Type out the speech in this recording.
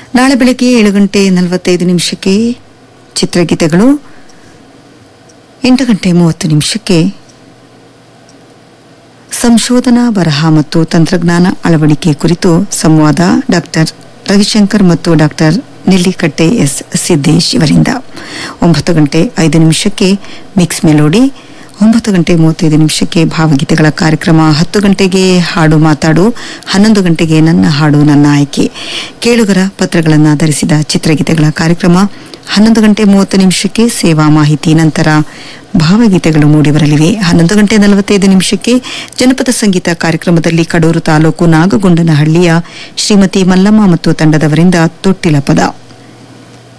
ನಾಳೆ ಬೆಳಗ್ಗೆ ಏಳು ಗಂಟೆ ನಲವತ್ತೈದು ನಿಮಿಷಕ್ಕೆ ಚಿತ್ರಗೀತೆಗಳು ಎಂಟು ಗಂಟೆ ಮೂವತ್ತು ನಿಮಿಷಕ್ಕೆ ಸಂಶೋಧನಾ ಬರಹ ಮತ್ತು ತಂತ್ರಜ್ಞಾನ ಅಳವಡಿಕೆ ಕುರಿತು ಸಂವಾದ ಡಾಕ್ಟರ್ ರವಿಶಂಕರ್ ಮತ್ತು ಡಾಕ್ಟರ್ ನೆಲ್ಲಿಕಟ್ಟೆ ಎಸ್ ಸಿದ್ದೇಶ್ ಇವರಿಂದ ಒಂಬತ್ತು ಗಂಟೆ ಐದು ನಿಮಿಷಕ್ಕೆ ಮಿಕ್ಸ್ ಮೆಲೋಡಿ ಒಂಬತ್ತು ಗಂಟೆ ಮೂವತ್ತೈದು ನಿಮಿಷಕ್ಕೆ ಭಾವಗೀತೆಗಳ ಕಾರ್ಯಕ್ರಮ ಹತ್ತು ಗಂಟೆಗೆ ಹಾಡು ಮಾತಾಡು ಹನ್ನೊಂದು ಗಂಟೆಗೆ ನನ್ನ ಹಾಡು ನನ್ನ ಆಯ್ಕೆ ಕೇಳುಗರ ಪತ್ರಗಳನ್ನು ಆಧರಿಸಿದ ಚಿತ್ರಗೀತೆಗಳ ಕಾರ್ಯಕ್ರಮ ಹನ್ನೊಂದು ಗಂಟೆ ಮೂವತ್ತು ನಿಮಿಷಕ್ಕೆ ಸೇವಾ ಮಾಹಿತಿ ನಂತರ ಭಾವಗೀತೆಗಳು ಮೂಡಿಬರಲಿವೆ ಹನ್ನೊಂದು ಗಂಟೆ ನಲವತ್ತೈದು ನಿಮಿಷಕ್ಕೆ ಜನಪದ ಸಂಗೀತ ಕಾರ್ಯಕ್ರಮದಲ್ಲಿ ಕಡೂರು ತಾಲೂಕು ನಾಗಗೊಂಡನಹಳ್ಳಿಯ ಶ್ರೀಮತಿ ಮಲ್ಲಮ್ಮ ಮತ್ತು ತಂಡದವರಿಂದ ತೊಟ್ಟಿಲ ಪದ